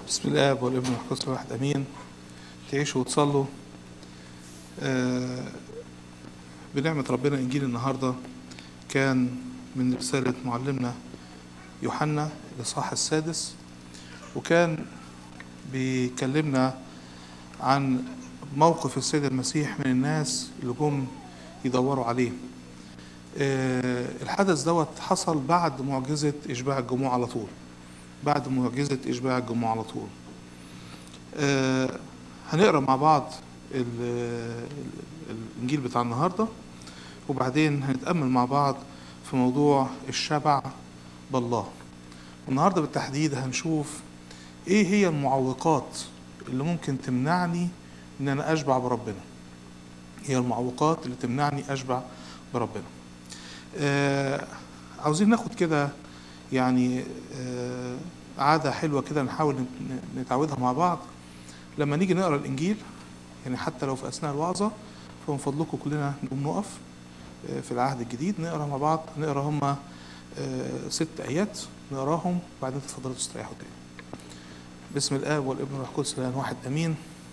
بسم الله والابن والقدس الواحد امين تعيشوا وتصلوا آه بنعمة ربنا انجيل النهارده كان من رسالة معلمنا يوحنا الاصحاح السادس وكان بيكلمنا عن موقف السيد المسيح من الناس اللي جم يدوروا عليه آه الحدث دوت حصل بعد معجزة إشباع الجموع على طول بعد معجزة إشباع الجموع على طول آه هنقرا مع بعض ال- ال- الإنجيل بتاع النهاردة وبعدين هنتأمل مع بعض في موضوع الشبع بالله النهاردة بالتحديد هنشوف إيه هي المعوقات اللي ممكن تمنعني إن أنا أشبع بربنا هي المعوقات اللي تمنعني أشبع بربنا آه عاوزين ناخد كده يعني آه عادة حلوة كده نحاول ن- نتعودها مع بعض لما نيجي نقرا الإنجيل يعني حتى لو في أثناء الوعظة فمن فضلكم كلنا نقوم نقف آه، في العهد الجديد نقرا مع بعض نقرا هما آه، ست آيات نقراهم وبعدين تفضلوا تستريحوا تاني بسم الآب والابن والروح القدس الآن واحد أمين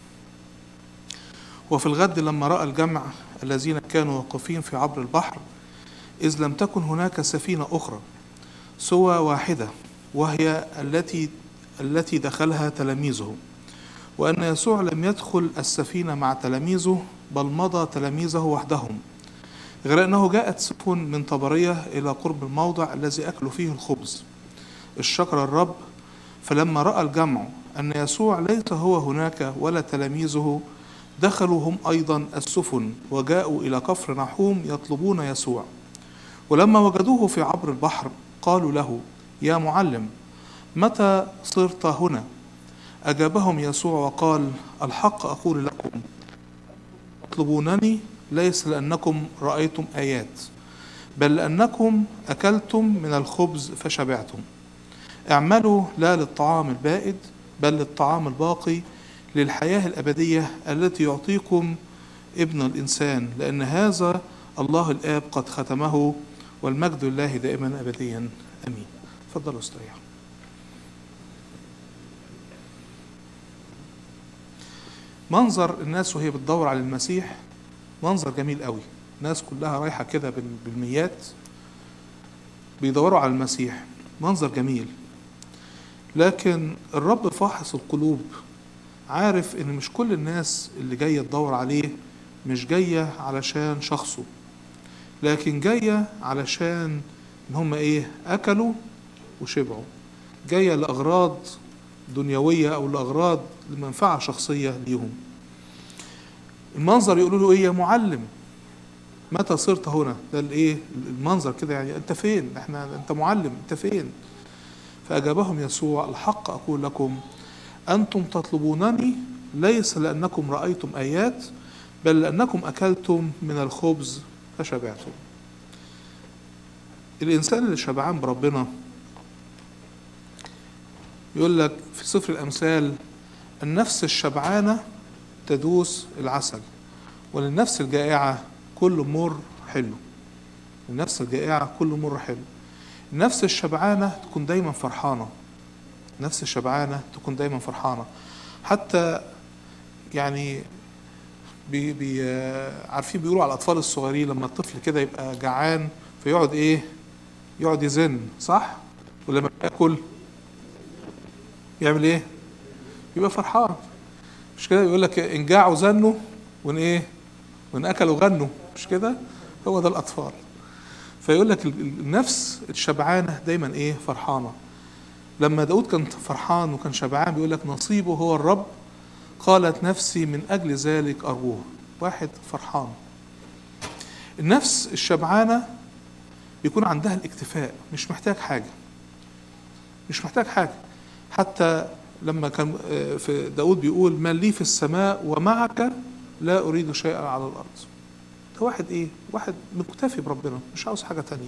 وفي الغد لما رأى الجمع الذين كانوا واقفين في عبر البحر إذ لم تكن هناك سفينة أخرى سوى واحدة وهي التي التي دخلها تلاميذه وأن يسوع لم يدخل السفينة مع تلاميذه بل مضى تلاميذه وحدهم غير أنه جاءت سفن من طبرية إلى قرب الموضع الذي أكلوا فيه الخبز الشكر الرب فلما رأى الجمع أن يسوع ليس هو هناك ولا تلاميذه دخلوا هم أيضا السفن وجاءوا إلى كفر نحوم يطلبون يسوع ولما وجدوه في عبر البحر قالوا له يا معلم متى صرت هنا أجابهم يسوع وقال الحق أقول لكم تطلبونني ليس لأنكم رأيتم آيات بل لأنكم أكلتم من الخبز فشبعتم اعملوا لا للطعام البائد بل للطعام الباقي للحياة الأبدية التي يعطيكم ابن الإنسان لأن هذا الله الآب قد ختمه والمجد لله دائما أبديا أمين تفضلوا استريحوا منظر الناس وهي بتدور على المسيح منظر جميل قوي الناس كلها رايحة كده بال- بالميات بيدوروا على المسيح منظر جميل لكن الرب فاحص القلوب عارف ان مش كل الناس اللي جاية تدور عليه مش جاية علشان شخصه لكن جاية علشان ان هم ايه اكلوا وشبعوا جاية لأغراض دنيوية أو لأغراض لمنفعة شخصية ليهم المنظر يقولوا له إيه يا معلم متى صرت هنا ده الإيه المنظر كده يعني أنت فين إحنا أنت معلم أنت فين فأجابهم يسوع الحق أقول لكم أنتم تطلبونني ليس لأنكم رأيتم آيات بل لأنكم أكلتم من الخبز فشبعتم الإنسان اللي شبعان بربنا يقول لك في سفر الأمثال النفس الشبعانة تدوس العسل وللنفس الجائعة كل مر حلو النفس الجائعة كل مر حلو النفس الشبعانة تكون دايما فرحانة النفس الشبعانة تكون دايما فرحانة حتى يعني بي بي آه، عارفين بيقولوا على الأطفال الصغيرين لما الطفل كده يبقى جعان فيقعد إيه يقعد يزن صح ولما ياكل يعمل ايه يبقى فرحان مش كده يقول لك ان جاعوا زنوا وان ايه وان اكلوا غنوا مش كده هو ده الاطفال فيقول لك ال- ال- النفس الشبعانه دايما ايه فرحانه لما داود كان فرحان وكان شبعان بيقول لك نصيبه هو الرب قالت نفسي من اجل ذلك ارجوه واحد فرحان النفس الشبعانه بيكون عندها الاكتفاء مش محتاج حاجه مش محتاج حاجه حتى لما كان آه، في داود بيقول ما لي في السماء ومعك لا أريد شيئا على الأرض ده واحد إيه واحد مكتفي بربنا مش عاوز حاجة تانية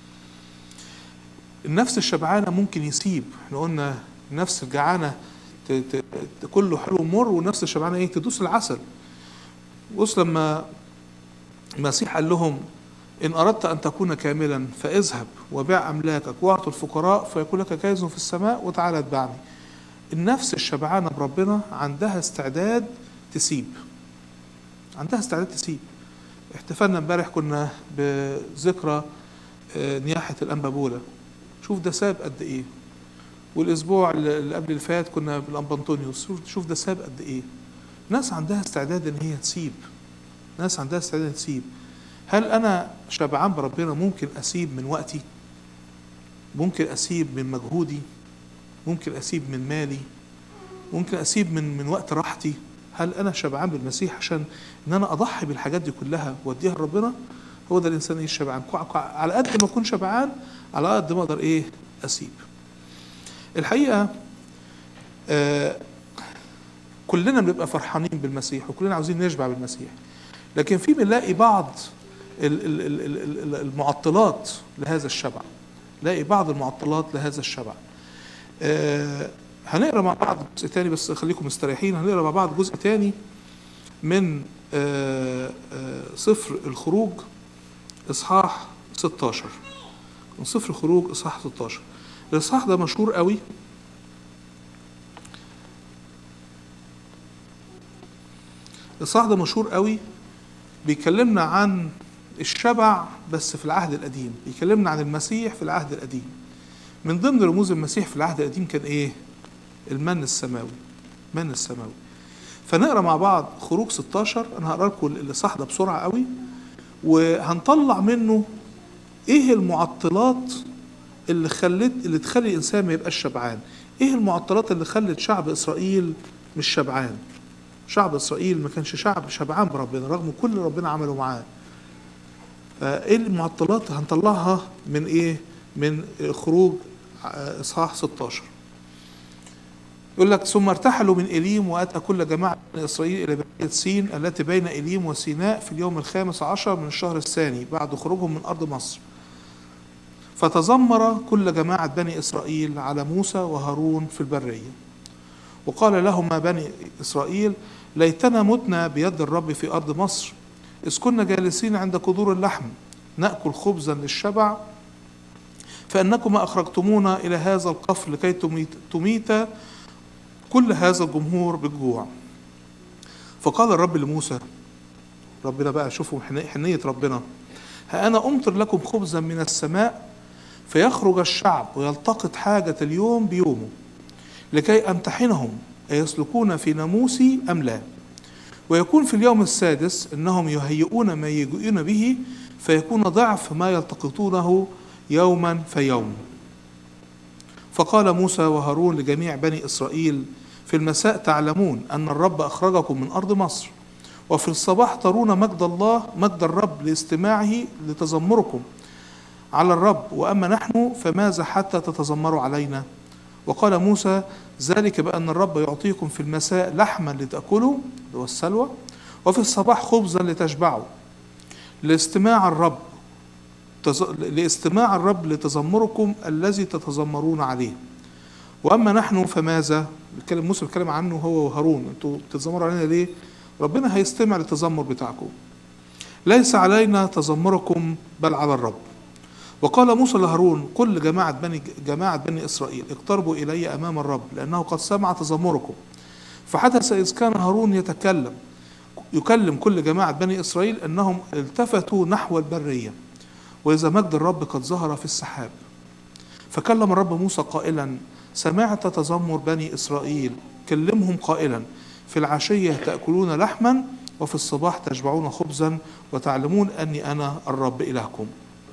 النفس الشبعانة ممكن يسيب احنا قلنا النفس الجعانة ت- ت- ت- كله حلو مر والنفس الشبعانة ايه تدوس العسل بص لما المسيح قال لهم إن أردت أن تكون كاملا فاذهب وبيع أملاكك واعط الفقراء فيكون لك كنز في السماء وتعالى اتبعني النفس الشبعانة بربنا عندها استعداد تسيب عندها استعداد تسيب احتفلنا امبارح كنا بذكرى آه، نياحة الأنبابولة شوف ده ساب قد إيه والأسبوع اللي قبل اللي فات كنا بالأنبانطونيوس شوف- شوف ده ساب قد إيه ناس عندها استعداد إن هي تسيب ناس عندها استعداد تسيب هل أنا شبعان بربنا ممكن أسيب من وقتي ممكن أسيب من مجهودي ممكن أسيب من مالي ممكن أسيب من من وقت راحتي هل أنا شبعان بالمسيح عشان إن أنا أضحي بالحاجات دي كلها وأديها لربنا هو ده الإنسان إيه الشبعان كع- كع- على قد ما أكون شبعان على قد ما أقدر إيه أسيب الحقيقة آه كلنا بنبقى فرحانين بالمسيح وكلنا عاوزين نشبع بالمسيح لكن في بنلاقي بعض ال- ال- ال- ال- ال- المعطلات لهذا الشبع نلاقي بعض المعطلات لهذا الشبع آه هنقرا مع بعض جزء تاني بس خليكم مستريحين هنقرا مع بعض جزء تاني من آه آه سفر الخروج اصحاح 16 من سفر الخروج اصحاح 16 الاصحاح ده مشهور قوي الاصحاح ده مشهور قوي بيكلمنا عن الشبع بس في العهد القديم بيكلمنا عن المسيح في العهد القديم من ضمن رموز المسيح في العهد القديم كان ايه المن السماوي المن السماوي فنقرا مع بعض خروج 16 انا هقرا لكم الاصحاح ده بسرعه قوي وهنطلع منه ايه المعطلات اللي خلت اللي تخلي الانسان ما يبقاش شبعان ايه المعطلات اللي خلت شعب اسرائيل مش شبعان شعب اسرائيل ما كانش شعب شبعان بربنا رغم كل اللي ربنا عمله معاه فايه المعطلات هنطلعها من ايه من خروج اصحاح 16 يقول لك ثم ارتحلوا من إليم وأتى كل جماعة من إسرائيل إلى برية سين التي بين إليم وسيناء في اليوم الخامس عشر من الشهر الثاني بعد خروجهم من أرض مصر فتذمر كل جماعة بني إسرائيل على موسى وهارون في البرية وقال لهما بني إسرائيل ليتنا متنا بيد الرب في أرض مصر إذ كنا جالسين عند قدور اللحم نأكل خبزا للشبع فإنكما أخرجتمونا إلى هذا القفر لكي تميت, تميت كل هذا الجمهور بالجوع فقال الرب لموسى ربنا بقى شوفوا حن- حنية ربنا ها أنا أمطر لكم خبزا من السماء فيخرج الشعب ويلتقط حاجة اليوم بيومه لكي أمتحنهم أيسلكون في ناموسي أم لا ويكون في اليوم السادس إنهم يهيئون ما يجيئون به فيكون ضعف ما يلتقطونه يوما فيوم فقال موسى وهارون لجميع بني إسرائيل في المساء تعلمون أن الرب أخرجكم من أرض مصر وفي الصباح ترون مجد الله مجد الرب لاستماعه لتذمركم على الرب وأما نحن فماذا حتى تتذمروا علينا وقال موسى ذلك بأن الرب يعطيكم في المساء لحما لتأكلوا اللي هو السلوى وفي الصباح خبزا لتشبعوا لاستماع الرب تز... لاستماع الرب لتذمركم الذي تتذمرون عليه واما نحن فماذا بيتكلم موسى بيتكلم عنه هو وهارون انتوا بتتذمروا علينا ليه ربنا هيستمع للتذمر بتاعكم ليس علينا تذمركم بل على الرب وقال موسى لهارون قل جماعة بني جماعة بني إسرائيل اقتربوا إلي أمام الرب لأنه قد سمع تذمركم فحدث إذ كان هارون يتكلم يكلم كل جماعة بني إسرائيل أنهم التفتوا نحو البرية وإذا مجد الرب قد ظهر في السحاب فكلم الرب موسى قائلا سمعت تذمر بني إسرائيل كلمهم قائلا في العشية تأكلون لحما وفي الصباح تشبعون خبزا وتعلمون أني أنا الرب إلهكم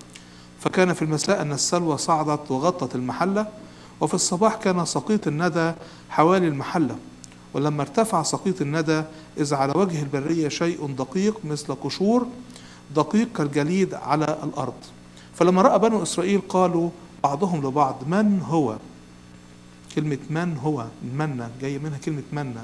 فكان في المساء أن السلوى صعدت وغطت المحلة وفي الصباح كان سقيط الندى حوالي المحلة ولما ارتفع سقيط الندى إذ على وجه البرية شيء دقيق مثل قشور دقيق كالجليد على الأرض فلما رأى بنو إسرائيل قالوا بعضهم لبعض من هو كلمة من هو المنة جاية منها كلمة منة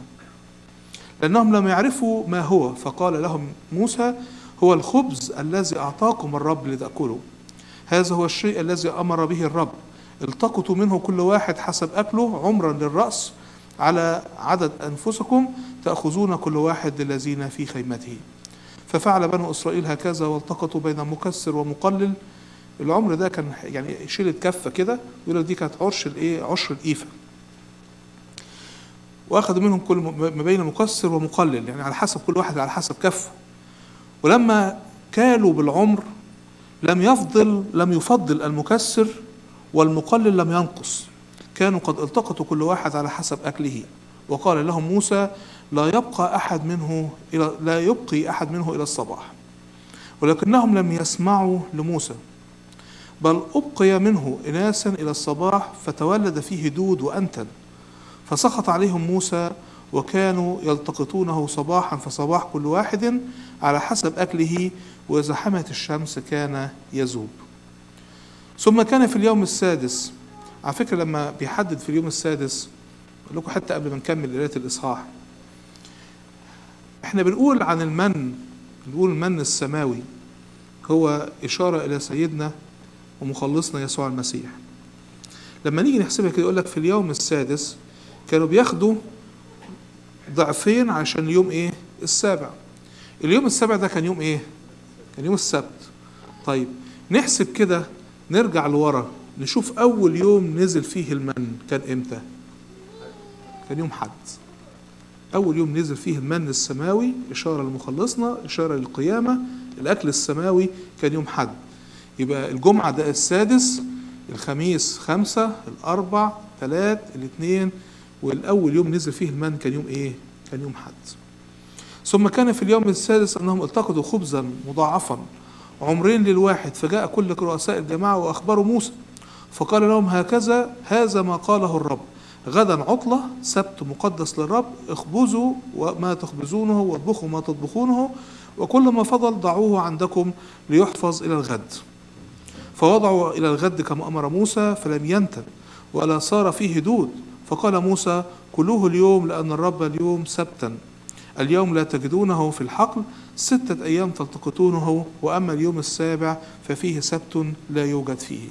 لأنهم لم يعرفوا ما هو فقال لهم موسى هو الخبز الذي أعطاكم الرب لتأكلوا هذا هو الشيء الذي أمر به الرب التقطوا منه كل واحد حسب أكله عمرا للرأس على عدد أنفسكم تأخذون كل واحد للذين في خيمته ففعل بنو إسرائيل هكذا والتقطوا بين مكسر ومقلل العمر ده كان يعني شيلة كفة كده يقول لك دي كانت عرش الايه عشر الإيفة واخذوا منهم كل ما بين مكسر ومقلل يعني على حسب كل واحد على حسب كفه ولما كالوا بالعمر لم يفضل لم يفضل المكسر والمقلل لم ينقص كانوا قد التقطوا كل واحد على حسب اكله وقال لهم موسى لا يبقى احد منه الى لا يبقي احد منه الى الصباح ولكنهم لم يسمعوا لموسى بل ابقي منه اناسا الى الصباح فتولد فيه دود وانتن فسخط عليهم موسى وكانوا يلتقطونه صباحا فصباح كل واحد على حسب اكله واذا حمت الشمس كان يذوب ثم كان في اليوم السادس على فكره لما بيحدد في اليوم السادس اقول لكم حتى قبل ما نكمل قرايه الاصحاح احنا بنقول عن المن بنقول المن السماوي هو اشاره الى سيدنا ومخلصنا يسوع المسيح لما نيجي نحسبها كده يقول لك في اليوم السادس كانوا بياخدوا ضعفين عشان اليوم ايه السابع اليوم السابع ده كان يوم ايه كان يوم السبت طيب نحسب كده نرجع لورا نشوف اول يوم نزل فيه المن كان امتى كان يوم حد اول يوم نزل فيه المن السماوي اشاره لمخلصنا اشاره للقيامه الاكل السماوي كان يوم حد يبقى الجمعه ده السادس الخميس خمسة الأربع ثلاث الاثنين والأول يوم نزل فيه المن كان يوم إيه؟ كان يوم حد ثم كان في اليوم السادس أنهم التقطوا خبزا مضاعفا عمرين للواحد فجاء كل رؤساء الجماعة وأخبروا موسى فقال لهم هكذا هذا ما قاله الرب غدا عطلة سبت مقدس للرب اخبزوا ما تخبزونه واطبخوا ما تطبخونه وكل ما فضل ضعوه عندكم ليحفظ إلى الغد فوضعوا إلى الغد كما أمر موسى فلم ينتن ولا صار فيه دود فقال موسى كلوه اليوم لأن الرب اليوم سبتا اليوم لا تجدونه في الحقل ستة أيام تلتقطونه وأما اليوم السابع ففيه سبت لا يوجد فيه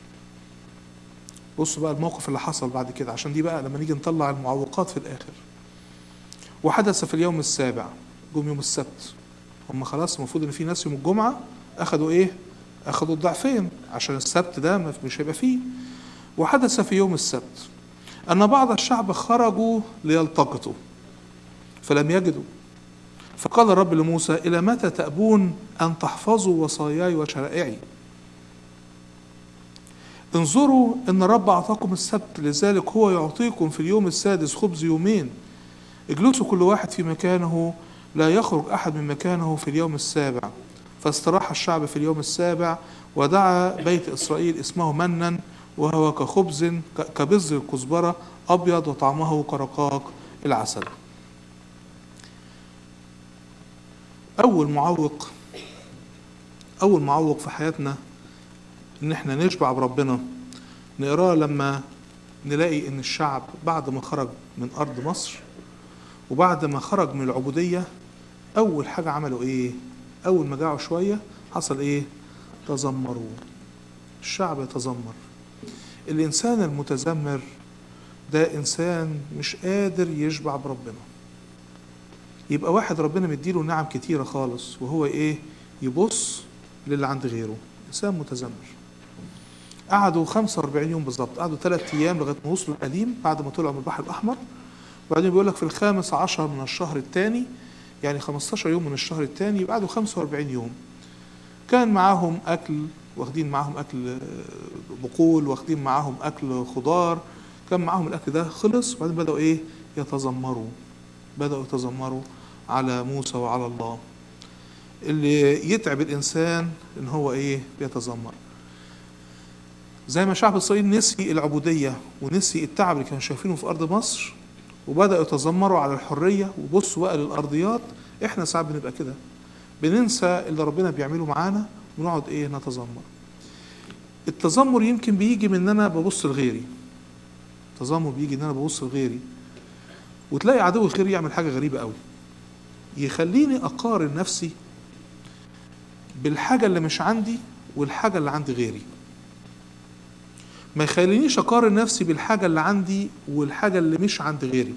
بصوا بقى الموقف اللي حصل بعد كده عشان دي بقى لما نيجي نطلع المعوقات في الآخر وحدث في اليوم السابع جم يوم السبت هم خلاص المفروض ان في ناس يوم الجمعة أخدوا إيه؟ أخدوا الضعفين عشان السبت ده مش هيبقى فيه وحدث في يوم السبت أن بعض الشعب خرجوا ليلتقطوا فلم يجدوا فقال الرب لموسى إلى متى تأبون أن تحفظوا وصاياي وشرائعي انظروا إن الرب أعطاكم السبت لذلك هو يعطيكم في اليوم السادس خبز يومين اجلسوا كل واحد في مكانه لا يخرج أحد من مكانه في اليوم السابع فاستراح الشعب في اليوم السابع ودعا بيت إسرائيل اسمه منا وهو كخبز كبذر الكزبرة أبيض وطعمه كرقاق العسل أول معوق أول معوق في حياتنا إن إحنا نشبع بربنا نقراه لما نلاقي إن الشعب بعد ما خرج من أرض مصر وبعد ما خرج من العبودية أول حاجة عملوا إيه؟ أول ما جاعوا شوية حصل إيه؟ تذمروا الشعب يتذمر الإنسان المتذمر ده إنسان مش قادر يشبع بربنا يبقى واحد ربنا مديله نعم كتيرة خالص وهو إيه؟ يبص للي عند غيره إنسان متذمر قعدوا 45 يوم بالظبط قعدوا ثلاث أيام لغاية ما وصلوا القديم بعد ما طلعوا من البحر الأحمر وبعدين بيقول لك في الخامس عشر من الشهر الثاني يعني 15 يوم من الشهر الثاني يبقى قعدوا 45 يوم كان معاهم أكل واخدين معاهم أكل بقول واخدين معاهم أكل خضار كان معاهم الأكل ده خلص وبعدين بدأوا إيه يتذمروا بدأوا يتذمروا على موسى وعلى الله اللي يتعب الإنسان إن هو إيه بيتذمر زي ما شعب إسرائيل نسي العبودية ونسي التعب اللي كانوا شايفينه في أرض مصر وبدأوا يتذمروا على الحرية وبصوا بقى للأرضيات إحنا ساعات بنبقى كده بننسى اللي ربنا بيعمله معانا ونقعد إيه نتذمر التذمر يمكن بيجي من ان انا ببص لغيري التذمر بيجي ان انا ببص لغيري وتلاقي عدو الخير يعمل حاجه غريبه قوي يخليني اقارن نفسي بالحاجه اللي مش عندي والحاجه اللي عند غيري ما يخلينيش اقارن نفسي بالحاجه اللي عندي والحاجه اللي مش عند غيري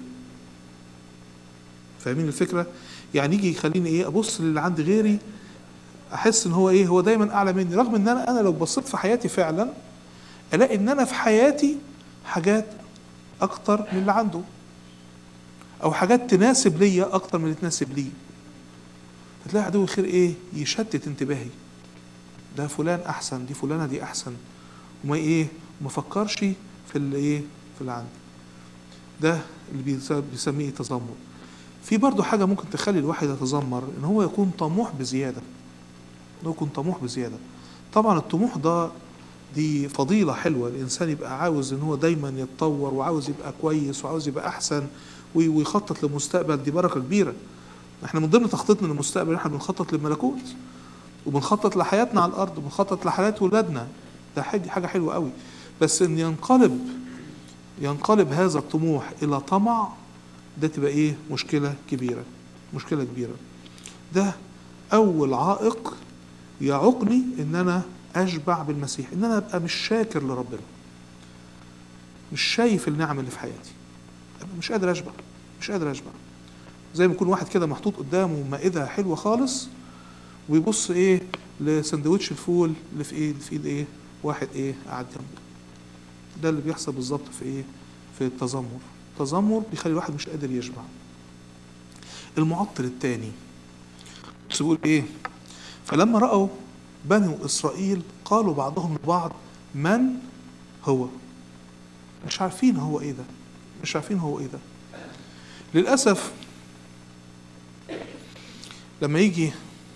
فاهمين الفكره يعني يجي يخليني ايه ابص للي عند غيري احس ان هو ايه هو دايما اعلى مني رغم ان انا انا لو بصيت في حياتي فعلا الاقي ان انا في حياتي حاجات اكتر من اللي عنده او حاجات تناسب ليا اكتر من اللي تناسب ليه فتلاقي عدو الخير ايه يشتت انتباهي ده فلان احسن دي فلانه دي احسن وما ايه ما فكرش في اللي ايه في اللي عندي ده اللي بيس- بيسميه تذمر في برضه حاجه ممكن تخلي الواحد يتذمر ان هو يكون طموح بزياده انه يكون طموح بزياده طبعا الطموح ده دي فضيلة حلوة الإنسان يبقى عاوز إن هو دايما يتطور وعاوز يبقى كويس وعاوز يبقى أحسن وي- ويخطط للمستقبل دي بركة كبيرة احنا من ضمن تخطيطنا للمستقبل احنا بنخطط للملكوت وبنخطط لحياتنا على الأرض وبنخطط لحياة ولادنا ده حاجة حاجة حلوة قوي بس إن ينقلب ينقلب هذا الطموح إلى طمع ده تبقى إيه مشكلة كبيرة مشكلة كبيرة ده أول عائق يعوقني ان انا اشبع بالمسيح ان انا ابقى مش شاكر لربنا مش شايف النعم اللي في حياتي أبقى مش قادر اشبع مش قادر اشبع زي ما يكون واحد كده محطوط قدامه مائده حلوه خالص ويبص ايه لسندوتش الفول اللي في ايه اللي في ايد ايه واحد ايه قاعد جنبه ده اللي بيحصل بالظبط في ايه في التذمر التذمر بيخلي الواحد مش قادر يشبع المعطل التاني بس بيقول ايه فلما رأوا بنو إسرائيل قالوا بعضهم لبعض من هو مش عارفين هو ايه ده مش عارفين هو ايه ده للأسف لما يجي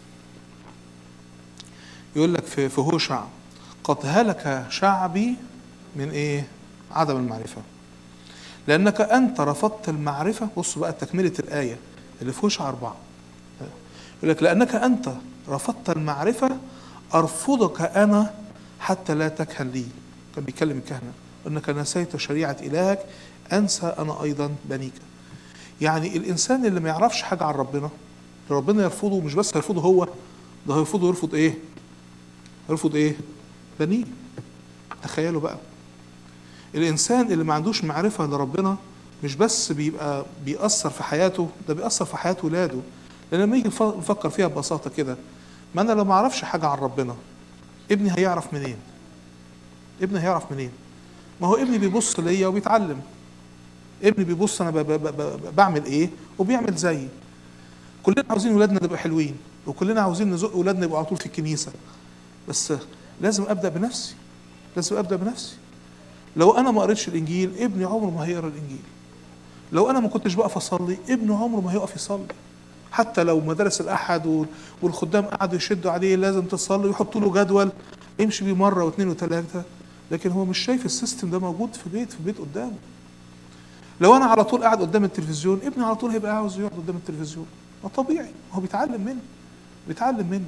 يقول لك في في هوشع قد هلك شعبي من ايه عدم المعرفة لأنك أنت رفضت المعرفة بص بقى تكملة الآية اللي في هوشع أربعة يقول لك لأنك أنت رفضت المعرفة أرفضك أنا حتى لا تكهن لي كان بيتكلم الكهنة أنك نسيت شريعة إلهك أنسى أنا أيضا بنيك يعني الإنسان اللي ما يعرفش حاجة عن ربنا ربنا يرفضه مش بس هيرفضه هو ده هيرفضه يرفض إيه يرفض إيه بنيه تخيلوا بقى الإنسان اللي ما عندوش معرفة لربنا مش بس بيبقى بيأثر في حياته ده بيأثر في حياة ولاده لان لما يجي نف- نفكر فيها ببساطه كده ما انا لو ما اعرفش حاجه عن ربنا ابني هيعرف منين ابني هيعرف منين ما هو ابني بيبص ليا وبيتعلم ابني بيبص انا ب- ب- ب- ب- بعمل ايه وبيعمل زيي كلنا عاوزين ولادنا نبقى حلوين وكلنا عاوزين نزق ولادنا يبقوا على طول في الكنيسه بس لازم ابدا بنفسي لازم ابدا بنفسي لو انا ما قريتش الانجيل ابني عمره ما هيقرا الانجيل لو انا ما كنتش بقف اصلي ابنه عمره ما هيقف يصلي حتى لو مدارس الاحد وال- والخدام قعدوا يشدوا عليه لازم تصلي ويحطوا له جدول امشي بيه مره واثنين وثلاثه لكن هو مش شايف السيستم ده موجود في بيت في بيت قدامه لو انا على طول قاعد قدام التلفزيون ابني على طول هيبقى عاوز يقعد قدام التلفزيون ما طبيعي هو بيتعلم منه بيتعلم منه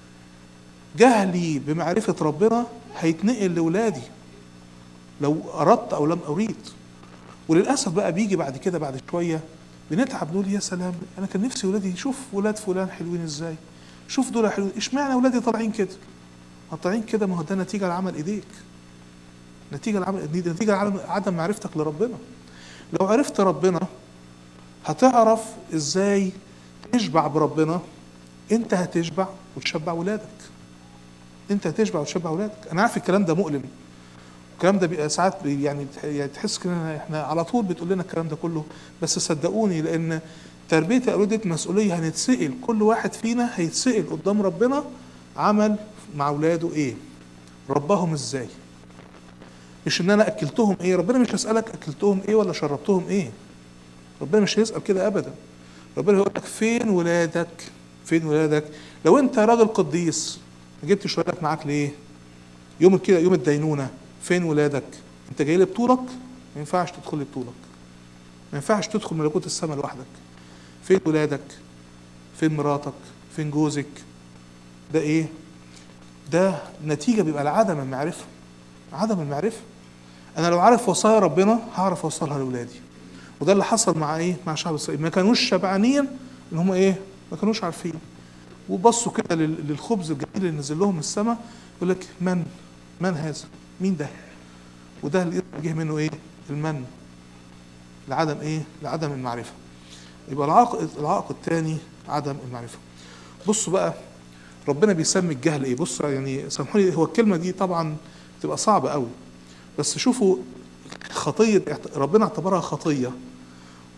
جهلي بمعرفة ربنا هيتنقل لولادي لو أردت أو لم أريد وللأسف بقى بيجي بعد كده بعد شوية بنتعب نقول يا سلام أنا كان نفسي ولادي شوف ولاد فلان حلوين إزاي شوف دول حلوين إشمعنى ولادي طالعين كده ما طالعين كده ما هو ده نتيجة لعمل إيديك نتيجة لعمل دي نتيجة لعدم عدم معرفتك لربنا لو عرفت ربنا هتعرف ازاي تشبع بربنا انت هتشبع وتشبع ولادك انت هتشبع وتشبع ولادك انا عارف الكلام ده مؤلم الكلام ده بيبقى ساعات بي- يعني تح- يعني تحس كده احنا على طول بتقول لنا الكلام ده كله بس صدقوني لان تربيه الاولاد دي مسؤوليه هنتسال كل واحد فينا هيتسال قدام ربنا عمل مع اولاده ايه ربهم ازاي مش ان انا اكلتهم ايه ربنا مش هيسالك اكلتهم ايه ولا شربتهم ايه ربنا مش هيسال كده ابدا ربنا هيقول لك فين ولادك فين ولادك لو انت راجل قديس ما جبتش ولادك معاك ليه يوم كده يوم الدينونه فين ولادك انت جاي لي بطولك ما ينفعش تدخل لي بطولك ما ينفعش تدخل ملكوت السماء لوحدك فين ولادك فين مراتك فين جوزك ده ايه ده نتيجه بيبقى لعدم المعرفه عدم المعرفه انا لو عارف وصايا ربنا هعرف اوصلها لاولادي وده اللي حصل مع ايه مع شعب اسرائيل ما كانوش شبعانين ان هم ايه ما كانوش عارفين وبصوا كده لل- للخبز الجميل اللي نزل لهم من السماء يقول لك من من هذا مين ده وده اللي جه منه ايه المن لعدم ايه لعدم المعرفه يبقى العائق العائق الثاني عدم المعرفه بصوا بقى ربنا بيسمي الجهل ايه بصوا يعني سامحوا لي هو الكلمه دي طبعا تبقى صعبه قوي بس شوفوا خطيه ربنا اعتبرها خطيه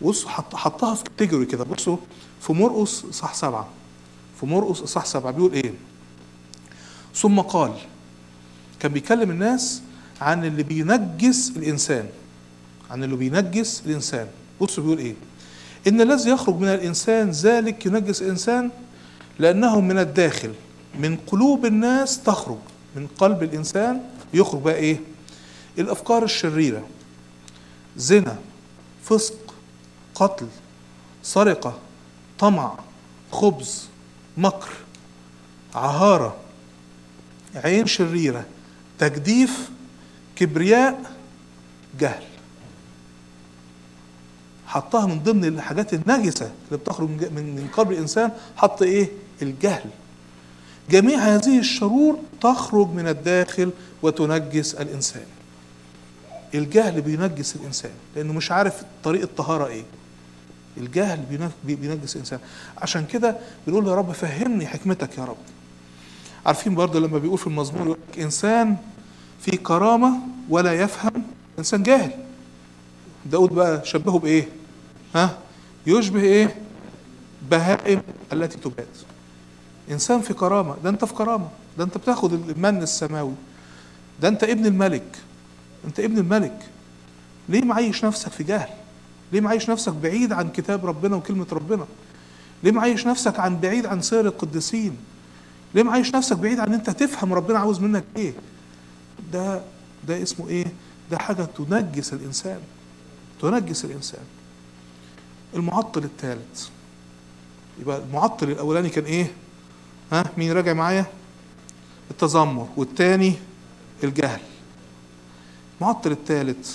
بصوا حط حطها في كاتيجوري كده بصوا في مرقس صح سبعة في مرقس صح سبعة بيقول ايه ثم قال كان بيكلم الناس عن اللي بينجس الانسان عن اللي بينجس الانسان بصوا بيقول ايه ان الذي يخرج من الانسان ذلك ينجس الانسان لانه من الداخل من قلوب الناس تخرج من قلب الانسان يخرج بقى ايه الافكار الشريره زنا فسق قتل سرقه طمع خبز مكر عهاره عين شريره تجديف كبرياء جهل حطها من ضمن الحاجات النجسه اللي بتخرج من من من قلب الانسان حط ايه الجهل جميع هذه الشرور تخرج من الداخل وتنجس الانسان الجهل بينجس الانسان لانه مش عارف طريق الطهاره ايه الجهل بينف- بي- بينجس الانسان عشان كده بنقول يا رب فهمني حكمتك يا رب عارفين برضه لما بيقول في المزمور يقول لك انسان في كرامه ولا يفهم انسان جاهل داود بقى شبهه بايه ها يشبه ايه بهائم التي تبات انسان في كرامه ده انت في كرامه ده انت بتاخد المن السماوي ده انت ابن الملك انت ابن الملك ليه معيش نفسك في جهل ليه معيش نفسك بعيد عن كتاب ربنا وكلمه ربنا ليه معيش نفسك عن بعيد عن سير القديسين ليه معيش نفسك بعيد عن انت تفهم ربنا عاوز منك ايه ده ده اسمه ايه ده حاجه تنجس الانسان تنجس الانسان المعطل الثالث يبقى المعطل الاولاني كان ايه ها مين راجع معايا التذمر والتاني الجهل المعطل الثالث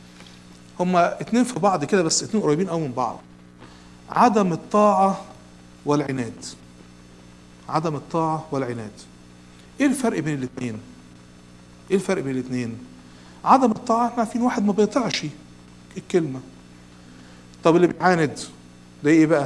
هما اتنين في بعض كده بس اتنين قريبين قوي من بعض عدم الطاعة والعناد عدم الطاعة والعناد ايه الفرق بين الاتنين ايه الفرق بين الاتنين عدم الطاعة احنا عارفين واحد ما بيطيعش الكلمة طب اللي بيعاند ده ايه بقى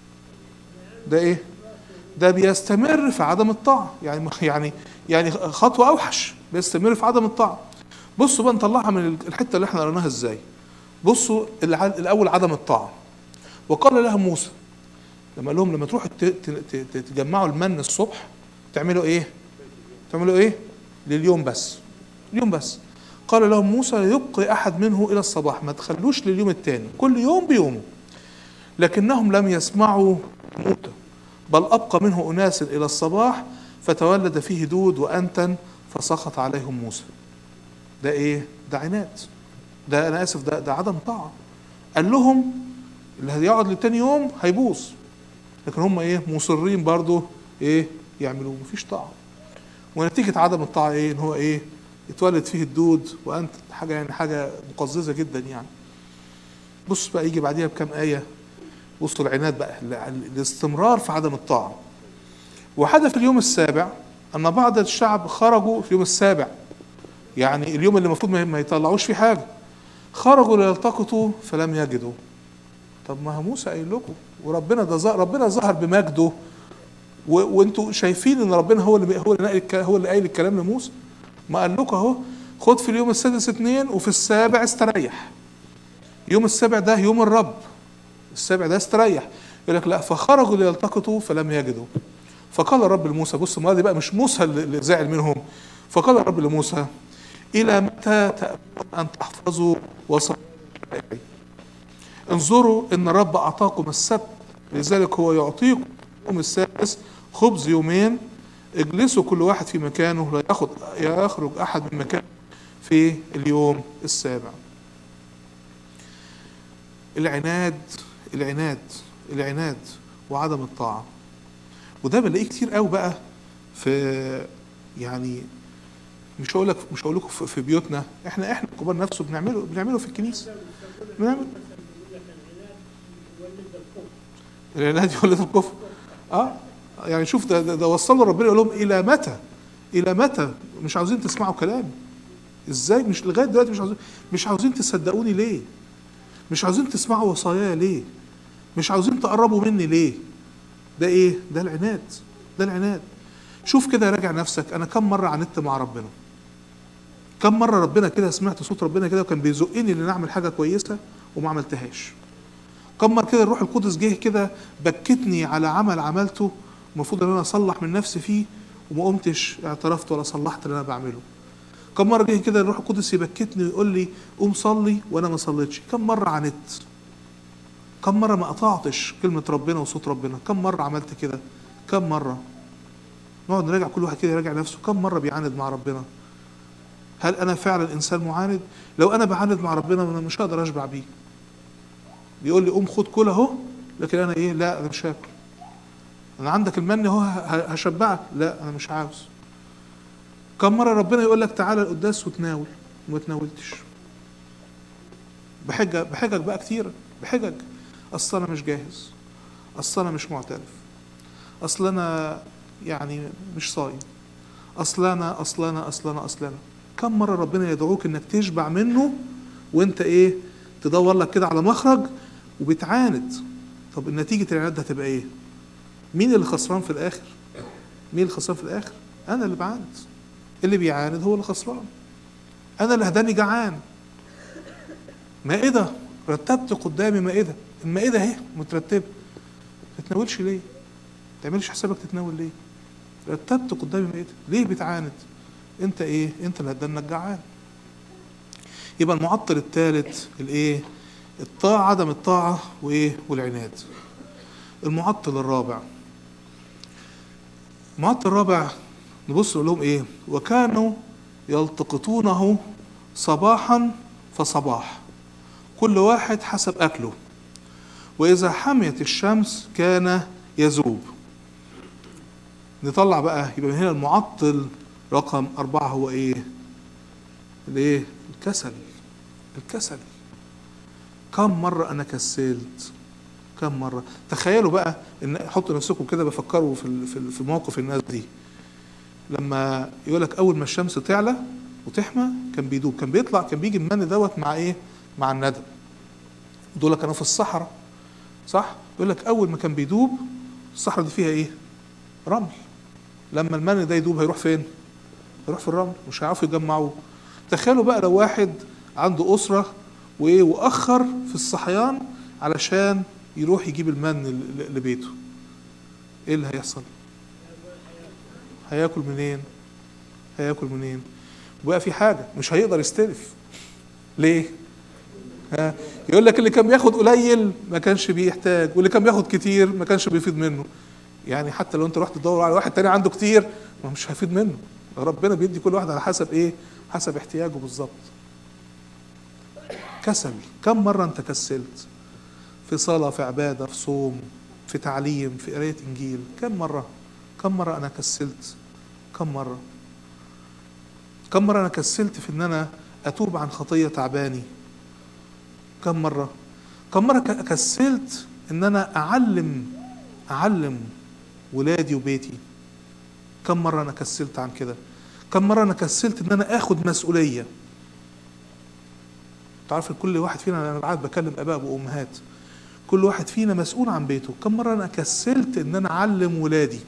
ده ايه ده بيستمر في عدم الطاعة يعني يعني يعني خطوة أوحش بيستمر في عدم الطاعة بصوا بقى نطلعها من الحتة اللي احنا قريناها ازاي بصوا الع- الأول عدم الطاعة وقال لها موسى لما قال لهم لما تروحوا ت- ت- ت- تجمعوا المن الصبح تعملوا ايه؟ تعملوا ايه؟ لليوم بس اليوم بس قال لهم موسى لا يبقي أحد منه إلى الصباح ما تخلوش لليوم الثاني كل يوم بيومه لكنهم لم يسمعوا موتى بل أبقى منه أناس إلى الصباح فتولد فيه دود وأنتن فسخط عليهم موسى ده إيه؟ ده عناد ده أنا آسف ده, ده عدم طاعة قال لهم اللي هيقعد لتاني يوم هيبوظ لكن هم إيه مصرين برضو إيه يعملوه مفيش طاعة ونتيجة عدم الطاعة إيه إن هو إيه يتولد فيه الدود وأنت حاجة يعني حاجة مقززة جدا يعني بص بقى يجي بعديها بكام آية بصوا العناد بقى ال- ال- الاستمرار في عدم الطاعة وحدث في اليوم السابع أن بعض الشعب خرجوا في اليوم السابع يعني اليوم اللي المفروض ما- ما يطلعوش فيه حاجة خرجوا ليلتقطوا فلم يجدوا طب ما هو موسى قايل لكم وربنا ده ظهر ربنا ظهر بمجده و- وانتوا شايفين ان ربنا هو اللي هو اللي نقل الك- هو اللي قايل الكلام لموسى ما قال لكم اهو خد في اليوم السادس اتنين وفي السابع استريح يوم السابع ده يوم الرب السابع ده استريح يقول لك لا فخرجوا ليلتقطوا فلم يجدوا فقال الرب لموسى بص المره دي بقى مش موسى اللي اللي زعل منهم فقال الرب لموسى الى متى تأمرون ان تحفظوا وصاياي انظروا ان الرب اعطاكم السبت لذلك هو يعطيكم يوم السادس خبز يومين اجلسوا كل واحد في مكانه لا ياخد يخرج احد من مكانه في اليوم السابع العناد العناد العناد وعدم الطاعة وده بنلاقيه كتير قوي بقى في يعني مش هقول لك مش هقول لكم في في بيوتنا احنا احنا الكبار نفسه بنعمله بنعمله في الكنيسه بنعمل العناد يولد الكفر اه يعني شوف ده, ده, ده وصلوا ربنا يقول لهم الى متى الى متى مش عاوزين تسمعوا كلامي ازاي مش لغايه دلوقتي مش عاوزين مش عاوزين تصدقوني ليه مش عاوزين تسمعوا وصاياي ليه مش عاوزين تقربوا مني ليه ده ايه ده العناد ده العناد شوف كده راجع نفسك انا كم مره عاندت مع ربنا كم مره ربنا كده سمعت صوت ربنا كده وكان بيزقني ان اعمل حاجه كويسه وما عملتهاش كم مره كده الروح القدس جه كده بكتني على عمل عملته المفروض ان انا اصلح من نفسي فيه وما قمتش اعترفت ولا صلحت اللي انا بعمله كم مره جه كده الروح القدس يبكتني ويقول لي قوم صلي وانا ما صليتش كم مره عاندت كم مره ما قطعتش كلمه ربنا وصوت ربنا كم مره عملت كده كم مره نقعد نراجع كل واحد كده يراجع نفسه كم مره بيعاند مع ربنا هل انا فعلا انسان معاند لو انا بعاند مع ربنا انا مش هقدر اشبع بيه بيقول لي قوم خد كل اهو لكن انا ايه لا انا مش هاكل انا عندك المن اهو ه- هشبعك لا انا مش عاوز كم مره ربنا يقول لك تعالى القداس وتناول وما تناولتش بحجة بحجج بقى كتيرة بحجج اصل انا مش جاهز اصل انا مش معترف اصل انا يعني مش صايم اصل انا اصل انا اصل انا اصل انا كم مره ربنا يدعوك انك تشبع منه وانت ايه تدور لك كده على مخرج وبتعاند طب نتيجه العناد ده هتبقى ايه مين اللي خسران في الاخر مين اللي خسران في الاخر انا اللي بعاند اللي بيعاند هو اللي خسران انا اللي هداني جعان مائده رتبت قدامي مائده المائده اهي مترتبه ما تتناولش ليه ما تعملش حسابك تتناول ليه رتبت قدامي مائده ليه بتعاند انت ايه انت اللي هتدنك جعان يبقى المعطل الثالث الايه الطاعه عدم الطاعه وايه والعناد المعطل الرابع المعطل الرابع نبص نقول لهم ايه وكانوا يلتقطونه صباحا فصباح كل واحد حسب اكله واذا حميت الشمس كان يذوب نطلع بقى يبقى من هنا المعطل رقم أربعة هو إيه؟ الإيه؟ الكسل الكسل كم مرة أنا كسلت؟ كم مرة؟ تخيلوا بقى إن حطوا نفسكم كده بفكروا في ال- في ال- في موقف الناس دي لما يقول لك أول ما الشمس تعلى وتحمى كان بيدوب كان بيطلع كان بيجي المن دوت مع إيه؟ مع الندى دول كانوا في الصحراء صح؟ يقول لك أول ما كان بيدوب الصحراء دي فيها إيه؟ رمل لما المن ده يدوب هيروح فين؟ هيروح في الرمل مش هيعرفوا يجمعوه تخيلوا بقى لو واحد عنده أسرة وإيه وأخر في الصحيان علشان يروح يجيب المن ل- ل- لبيته إيه اللي هيحصل؟ هياكل منين؟ هياكل منين؟ وبقى في حاجة مش هيقدر يستلف ليه؟ ها يقول لك اللي كان بياخد قليل ما كانش بيحتاج واللي كان بياخد كتير ما كانش بيفيد منه يعني حتى لو انت رحت تدور على واحد تاني عنده كتير ما مش هيفيد منه ربنا بيدي كل واحد على حسب ايه حسب احتياجه بالظبط كسل كم مرة انت كسلت في صلاة في عبادة في صوم في تعليم في قراية انجيل كم مرة كم مرة انا كسلت كم مرة كم مرة انا كسلت في ان انا اتوب عن خطية تعباني كم مرة كم مرة ك- كسلت ان انا اعلم اعلم ولادي وبيتي كم مرة أنا كسلت عن كده كم مرة أنا كسلت إن أنا آخد مسؤولية تعرف كل واحد فينا أنا قاعد بكلم آباء وأمهات كل واحد فينا مسؤول عن بيته كم مرة أنا كسلت إن أنا أعلم ولادي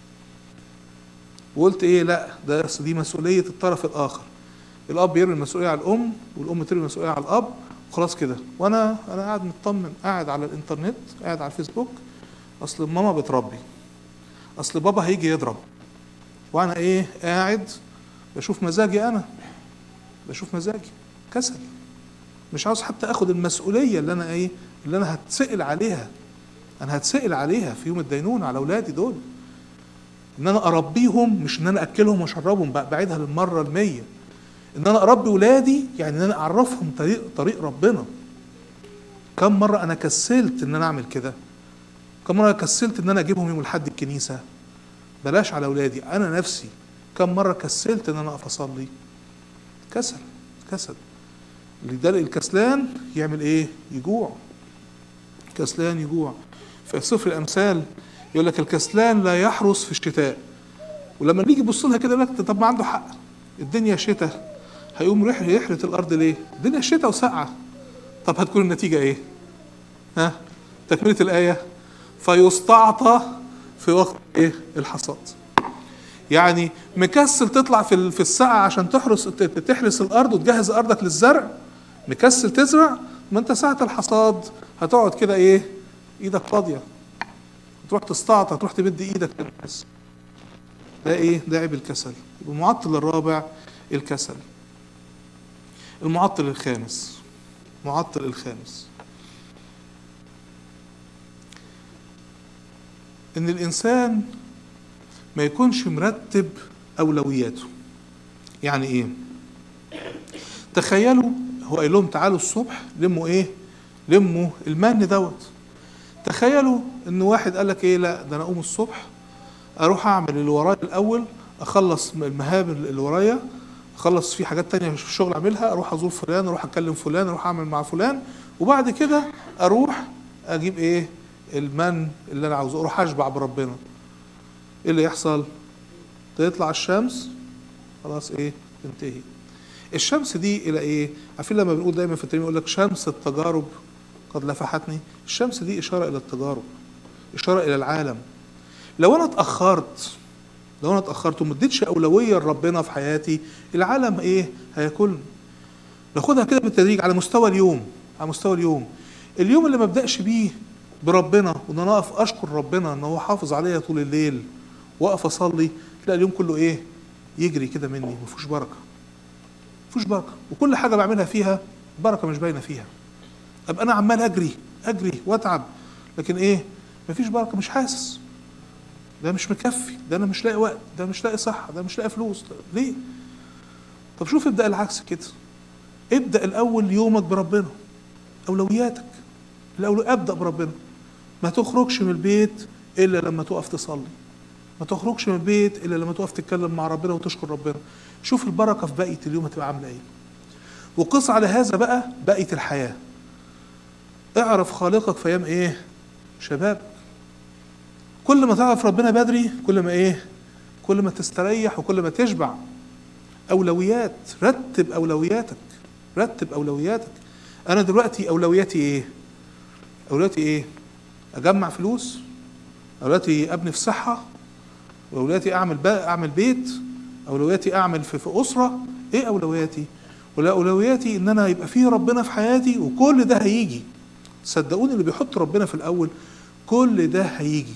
وقلت إيه لا ده أصل دي مسؤولية الطرف الآخر الأب يرمي المسؤولية على الأم والأم ترمي المسؤولية على الأب وخلاص كده وأنا أنا قاعد مطمن قاعد على الإنترنت قاعد على الفيسبوك أصل ماما بتربي اصل بابا هيجي يضرب وانا ايه قاعد بشوف مزاجي انا بشوف مزاجي كسل مش عاوز حتى اخد المسؤوليه اللي انا ايه اللي انا هتسال عليها انا هتسال عليها في يوم الدينونه على اولادي دول ان انا اربيهم مش ان انا اكلهم واشربهم بق- بعيدها للمره المية ان انا اربي ولادي يعني ان انا اعرفهم طريق طريق ربنا كم مره انا كسلت ان انا اعمل كده كم مرة كسلت إن أنا أجيبهم يوم الحد الكنيسة بلاش على أولادي أنا نفسي كم مرة كسلت إن أنا أقف أصلي كسل كسل لذلك الكسلان يعمل إيه؟ يجوع كسلان يجوع في سفر الأمثال يقول لك الكسلان لا يحرس في الشتاء ولما نيجي نبص لها كده يقول لك طب ما عنده حق الدنيا شتاء هيقوم يح- يحرث الأرض ليه؟ الدنيا شتاء وسقعة طب هتكون النتيجة إيه؟ ها؟ تكملة الآية فيستعطى في وقت ايه الحصاد يعني مكسل تطلع في ال- في السقعة عشان تحرس ت- تحرس الارض وتجهز ارضك للزرع مكسل تزرع ما انت ساعة الحصاد هتقعد كده ايه ايدك فاضية تروح تستعطى تروح تمد ايدك للناس ده ايه ده عيب الكسل يبقى المعطل الرابع الكسل المعطل الخامس معطل الخامس ان الانسان ما يكونش مرتب اولوياته يعني ايه تخيلوا هو قايل لهم تعالوا الصبح لموا ايه لموا المن دوت تخيلوا ان واحد قال لك ايه لا ده انا اقوم الصبح اروح اعمل اللي ورايا الاول اخلص المهام اللي ورايا اخلص في حاجات تانية في الشغل اعملها اروح ازور فلان اروح اكلم فلان اروح اعمل مع فلان وبعد كده اروح اجيب ايه المن اللي انا عاوزه اروح اشبع بربنا ايه اللي يحصل تطلع الشمس خلاص ايه تنتهي الشمس دي الى ايه عارفين لما بنقول دايما في الترميم يقول لك شمس التجارب قد لفحتني الشمس دي اشاره الى التجارب اشاره الى العالم لو انا اتاخرت لو انا اتاخرت وما اديتش اولويه لربنا في حياتي العالم ايه هياكلني ناخدها كده بالتدريج على مستوى اليوم على مستوى اليوم اليوم اللي ما ابداش بيه بربنا وان انا اقف اشكر ربنا ان هو حافظ عليا طول الليل واقف اصلي تلاقي اليوم كله ايه يجري كده مني ما فيهوش بركه فيهوش بركه وكل حاجه بعملها فيها بركه مش باينه فيها ابقى انا عمال اجري اجري واتعب لكن ايه مفيش بركه مش حاسس ده مش مكفي ده انا مش لاقي وقت ده مش لاقي صحه ده مش لاقي فلوس ده ليه طب شوف ابدا العكس كده ابدا الاول يومك بربنا اولوياتك الاول ابدا بربنا ما تخرجش من البيت الا لما تقف تصلي ما تخرجش من البيت الا لما تقف تتكلم مع ربنا وتشكر ربنا شوف البركه في بقيه اليوم هتبقى عامله ايه وقس على هذا بقى بقيه الحياه اعرف خالقك في ايام ايه شباب كل ما تعرف ربنا بدري كل ما ايه كل ما تستريح وكل ما تشبع اولويات رتب اولوياتك رتب اولوياتك انا دلوقتي اولوياتي ايه اولوياتي ايه اجمع فلوس اولوياتي ابني في صحه اولوياتي اعمل بقى اعمل بيت اولوياتي اعمل في, في اسره ايه اولوياتي ولا اولوياتي ان انا يبقى فيه ربنا في حياتي وكل ده هيجي صدقوني اللي بيحط ربنا في الاول كل ده هيجي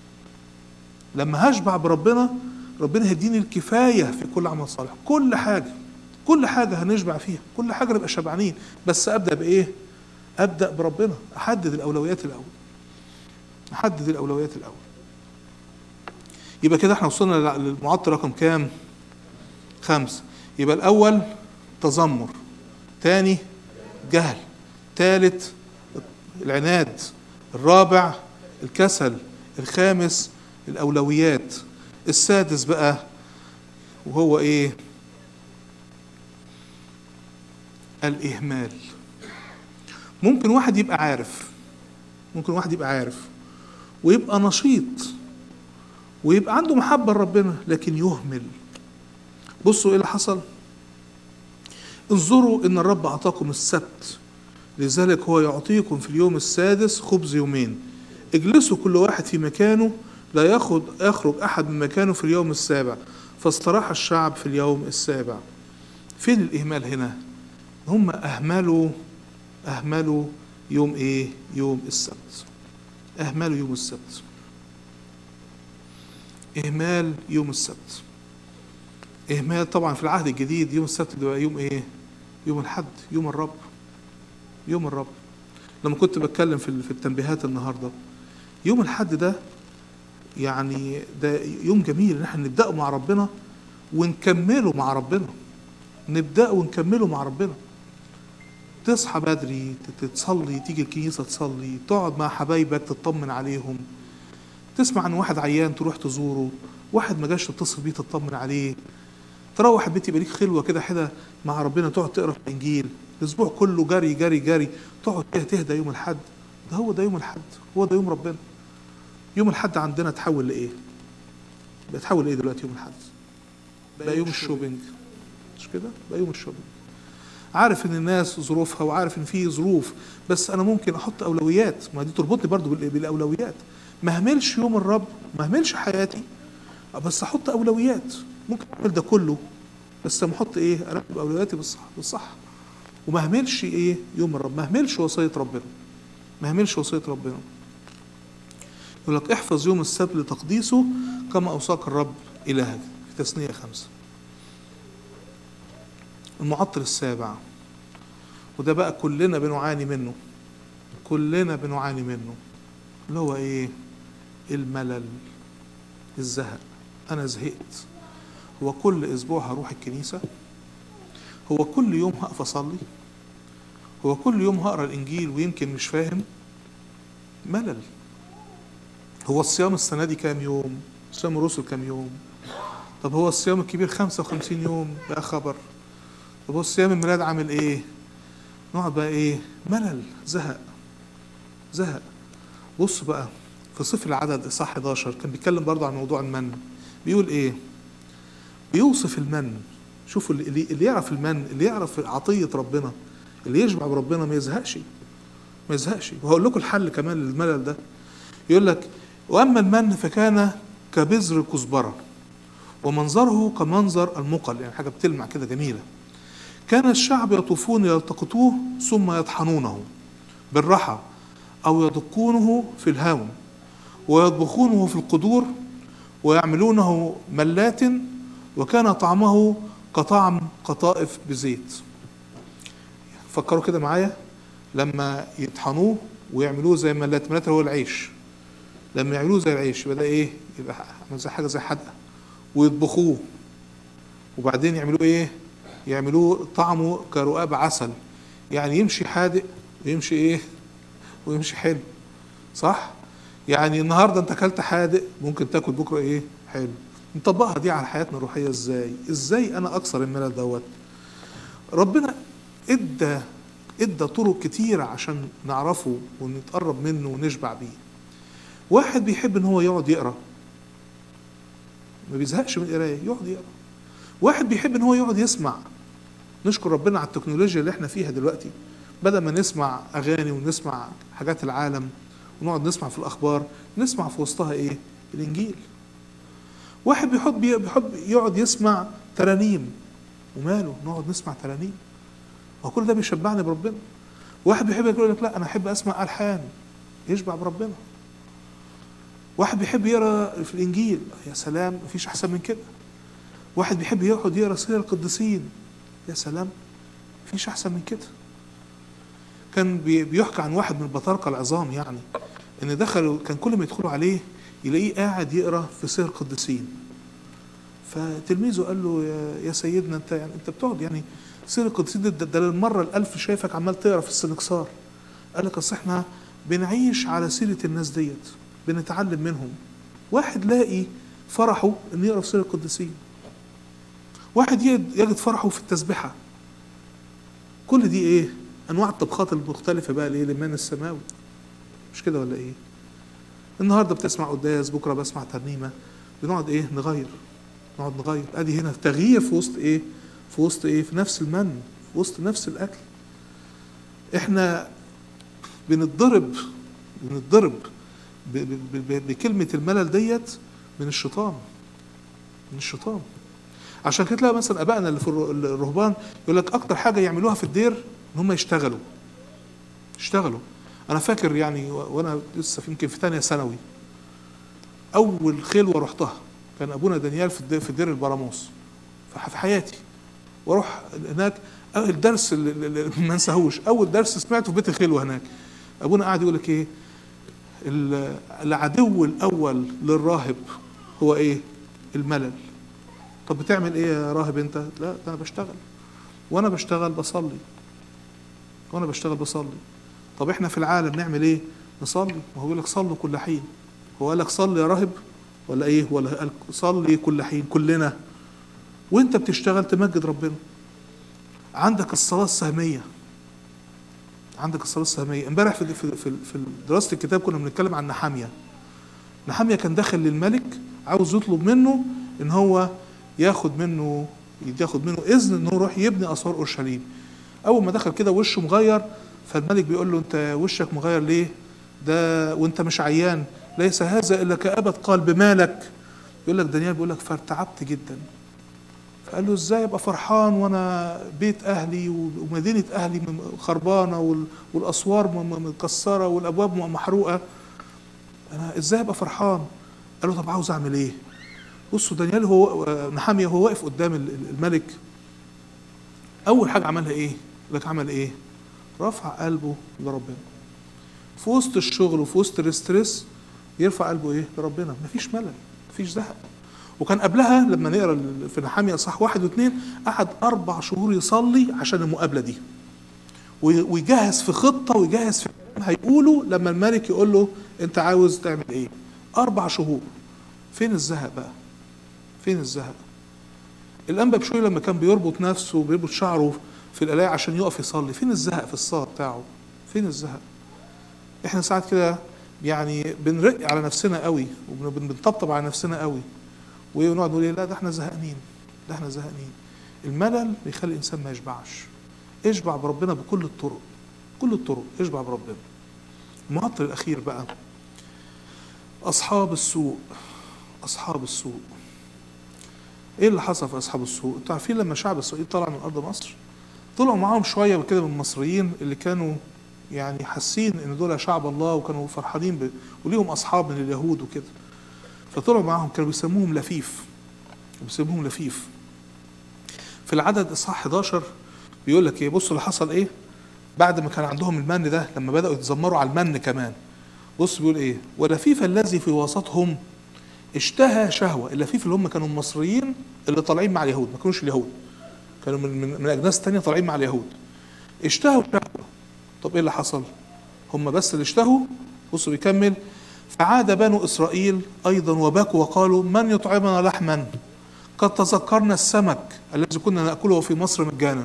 لما هشبع بربنا ربنا هيديني الكفايه في كل عمل صالح كل حاجه كل حاجه هنشبع فيها كل حاجه نبقى شبعانين بس ابدا بايه ابدا بربنا احدد الاولويات الاول احدد الاولويات الاول يبقى كده احنا وصلنا للمعطل رقم كام خمسة يبقى الاول تذمر تاني جهل تالت العناد الرابع الكسل الخامس الاولويات السادس بقى وهو ايه الاهمال ممكن واحد يبقى عارف ممكن واحد يبقى عارف ويبقى نشيط ويبقى عنده محبة لربنا لكن يهمل بصوا ايه اللي حصل انظروا ان الرب اعطاكم السبت لذلك هو يعطيكم في اليوم السادس خبز يومين اجلسوا كل واحد في مكانه لا ياخد يخرج احد من مكانه في اليوم السابع فاستراح الشعب في اليوم السابع فين الاهمال هنا هم اهملوا اهملوا يوم ايه يوم السبت اهملوا يوم السبت اهمال يوم السبت اهمال طبعا في العهد الجديد يوم السبت ده يوم ايه يوم الحد يوم الرب يوم الرب لما كنت بتكلم في في التنبيهات النهارده يوم الحد ده يعني ده يوم جميل ان احنا نبداه مع ربنا ونكمله مع ربنا نبداه ونكمله مع ربنا تصحى بدري تصلي تيجي الكنيسة تصلي تقعد مع حبايبك تطمن عليهم تسمع عن واحد عيان تروح تزوره واحد ما جاش تتصل بيه تطمن عليه تروح البيت يبقى ليك خلوة كده حدا مع ربنا تقعد تقرا في الإنجيل الأسبوع كله جري جري جري تقعد كده تهدى يوم الحد ده هو ده يوم الحد هو ده يوم ربنا يوم الحد عندنا تحول لإيه؟ بيتحول لإيه دلوقتي يوم الحد؟ بقى يوم الشوبينج مش كده؟ بقى يوم الشوبينج عارف ان الناس ظروفها وعارف ان في ظروف بس انا ممكن احط اولويات ما دي تربطني برضو بالاولويات ما اهملش يوم الرب ما اهملش حياتي بس احط اولويات ممكن اعمل ده كله بس لما احط ايه ارتب اولوياتي بالصح بالصح وما اهملش ايه يوم الرب ما اهملش وصيه ربنا ما اهملش وصيه ربنا يقول لك احفظ يوم السبت لتقديسه كما اوصاك الرب الهك في تثنيه خمسه المعطل السابع وده بقى كلنا بنعاني منه كلنا بنعاني منه اللي هو ايه الملل الزهق انا زهقت هو كل اسبوع هروح الكنيسه هو كل يوم هقف اصلي هو كل يوم هقرا الانجيل ويمكن مش فاهم ملل هو الصيام السنه دي كام يوم صيام الرسل كام يوم طب هو الصيام الكبير 55 يوم بقى خبر طب هو الصيام الميلاد عامل ايه نقعد بقى ايه ملل زهق زهق بص بقى في صفر العدد اصحاح 11 كان بيتكلم برضه عن موضوع المن بيقول ايه بيوصف المن شوفوا اللي, اللي يعرف المن اللي يعرف عطية ربنا اللي يشبع بربنا ما يزهقش ما يزهقش وهقول لكم الحل كمان للملل ده يقول لك واما المن فكان كبذر كزبره ومنظره كمنظر المقل يعني حاجه بتلمع كده جميله كان الشعب يطوفون يلتقطوه ثم يطحنونه بالرحى او يدقونه في الهاون ويطبخونه في القدور ويعملونه ملات وكان طعمه كطعم قطائف بزيت فكروا كده معايا لما يطحنوه ويعملوه زي ملات ملات هو العيش لما يعملوه زي العيش يبقى ده ايه يبقى زي حاجه زي حدقه ويطبخوه وبعدين يعملوه ايه يعملوه طعمه كرقاب عسل يعني يمشي حادق ويمشي ايه ويمشي حلو صح يعني النهارده انت اكلت حادق ممكن تاكل بكره ايه حلو نطبقها دي على حياتنا الروحيه ازاي ازاي انا اكسر الملل دوت ربنا ادى ادى طرق كتيره عشان نعرفه ونتقرب منه ونشبع بيه واحد بيحب ان هو يقعد يقرا ما بيزهقش من القرايه يقعد يقرا واحد بيحب ان هو يقعد يسمع نشكر ربنا على التكنولوجيا اللي احنا فيها دلوقتي بدل ما نسمع اغاني ونسمع حاجات العالم ونقعد نسمع في الاخبار نسمع في وسطها ايه الانجيل واحد بيحب بيحب يقعد يسمع ترانيم وماله نقعد نسمع ترانيم وكل ده بيشبعني بربنا واحد بيحب يقول لك لا انا احب اسمع الحان يشبع بربنا واحد بيحب يقرا في الانجيل يا سلام مفيش احسن من كده واحد بيحب يقعد يقرا سير القديسين يا سلام مفيش احسن من كده كان بيحكى عن واحد من البطارقه العظام يعني ان دخلوا كان كل ما يدخلوا عليه يلاقيه قاعد يقرا في سير القديسين فتلميذه قال له يا, يا سيدنا انت يعني انت بتقعد يعني سير القديسين ده, ده للمره الالف شايفك عمال تقرا في السنكسار قال لك اصل احنا بنعيش على سيره الناس ديت بنتعلم منهم واحد لاقي فرحه انه يقرا في سير القديسين واحد يجد فرحه في التسبحه كل دي ايه انواع الطبخات المختلفه بقى الايه الايمان السماوي مش كده ولا ايه النهارده بتسمع قداس بكره بسمع ترنيمه بنقعد ايه نغير نقعد نغير ادي هنا تغيير في وسط ايه في وسط ايه في نفس المن في وسط نفس الاكل احنا بنتضرب بنتضرب بكلمه الملل ديت من الشيطان من الشيطان عشان كده تلاقي مثلا ابائنا اللي في الرهبان يقول لك اكتر حاجه يعملوها في الدير ان هم يشتغلوا يشتغلوا انا فاكر يعني وانا لسه يمكن في ثانيه ثانوي اول خلوه رحتها كان ابونا دانيال في في دير البراموس في حياتي واروح هناك الدرس اللي ما انساهوش اول درس سمعته في بيت الخلوه هناك ابونا قاعد يقول لك ايه العدو الاول للراهب هو ايه الملل طب بتعمل ايه يا راهب انت لا ده انا بشتغل وانا بشتغل بصلي وانا بشتغل بصلي طب احنا في العالم نعمل ايه نصلي ما هو بيقول لك صلوا كل حين هو قال لك صلي يا راهب ولا ايه ولا قال صلي كل حين كلنا وانت بتشتغل تمجد ربنا عندك الصلاه السهميه عندك الصلاه السهميه امبارح في في في, في دراسه الكتاب كنا بنتكلم عن نحاميه نحاميه كان داخل للملك عاوز يطلب منه ان هو ياخد منه ياخد منه اذن انه يروح يبني اسوار اورشليم اول ما دخل كده وشه مغير فالملك بيقول له انت وشك مغير ليه ده وانت مش عيان ليس هذا الا كابد قال بمالك يقول لك دانيال بيقول لك فارتعبت جدا قال له ازاي ابقى فرحان وانا بيت اهلي ومدينه اهلي م- خربانه وال- والاسوار م- م- متكسره والابواب م- محروقه انا ازاي ابقى فرحان قال له طب عاوز اعمل ايه بصوا دانيال هو نحاميه هو واقف قدام ال- ال- الملك اول حاجه عملها ايه لك عمل ايه رفع قلبه لربنا في وسط الشغل وفي وسط الاسترس يرفع قلبه ايه لربنا مفيش ملل مفيش زهق وكان قبلها لما نقرا ال- في نحاميه اصحاح واحد واثنين قعد اربع شهور يصلي عشان المقابله دي وي- ويجهز في خطه ويجهز في كلام هيقوله لما الملك يقول له انت عاوز تعمل ايه اربع شهور فين الزهق بقى فين الزهق الانبا بشوي لما كان بيربط نفسه وبيربط شعره في القلاية عشان يقف يصلي فين الزهق في الصلاه بتاعه فين الزهق احنا ساعات كده يعني بنرق على نفسنا قوي وبنطبطب على نفسنا قوي ونقعد نقول إيه، لا ده احنا زهقانين ده احنا زهقانين الملل بيخلي الانسان ما يشبعش اشبع بربنا بكل الطرق كل الطرق اشبع بربنا المعطل الاخير بقى اصحاب السوء اصحاب السوء ايه اللي حصل في اصحاب السوء انتوا عارفين لما شعب اسرائيل طلع من ارض مصر طلعوا معاهم شويه كده من المصريين اللي كانوا يعني حاسين ان دول شعب الله وكانوا فرحانين ب... وليهم اصحاب من اليهود وكده فطلعوا معاهم كانوا بيسموهم لفيف بيسموهم لفيف في العدد اصحاح 11 بيقول لك ايه بصوا اللي حصل ايه بعد ما كان عندهم المن ده لما بداوا يتذمروا على المن كمان بص بيقول ايه ولفيف الذي في وسطهم اشتهى شهوه اللفيف اللي هم كانوا المصريين اللي طالعين مع اليهود ما كانوش اليهود كانوا من من, من اجناس تانية طالعين مع اليهود اشتهوا شهوه طب ايه اللي حصل هم بس اللي اشتهوا بصوا بيكمل فعاد بنو اسرائيل ايضا وبكوا وقالوا من يطعمنا لحما قد تذكرنا السمك الذي كنا ناكله في مصر مجانا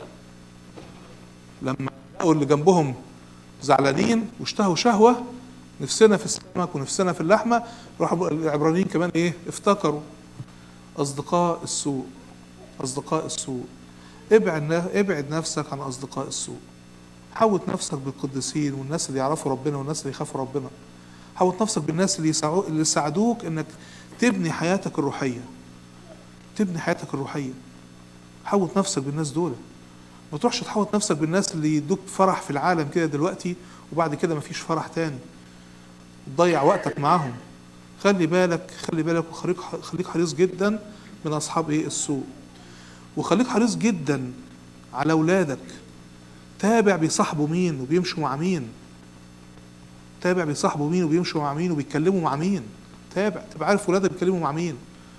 لما لقوا اللي جنبهم زعلانين واشتهوا شهوه نفسنا في السمك ونفسنا في اللحمه راحوا العبرانيين كمان ايه افتكروا اصدقاء السوء اصدقاء السوء ابعد ابعد نفسك عن اصدقاء السوء حوط نفسك بالقديسين والناس اللي يعرفوا ربنا والناس اللي يخافوا ربنا حوط نفسك بالناس اللي يساعدوك اللي يساعدوك انك تبني حياتك الروحيه تبني حياتك الروحيه حوط نفسك بالناس دول ما تروحش تحوط نفسك بالناس اللي يدوك فرح في العالم كده دلوقتي وبعد كده مفيش فرح تاني تضيع وقتك معاهم خلي بالك خلي بالك وخليك خليك حريص جدا من اصحاب ايه السوء وخليك حريص جدا على اولادك تابع بيصاحبوا مين وبيمشوا مع مين تابع بيصاحبوا مين وبيمشوا مع مين وبيتكلموا مع مين تابع تبقى عارف ولادك بيتكلموا مع مين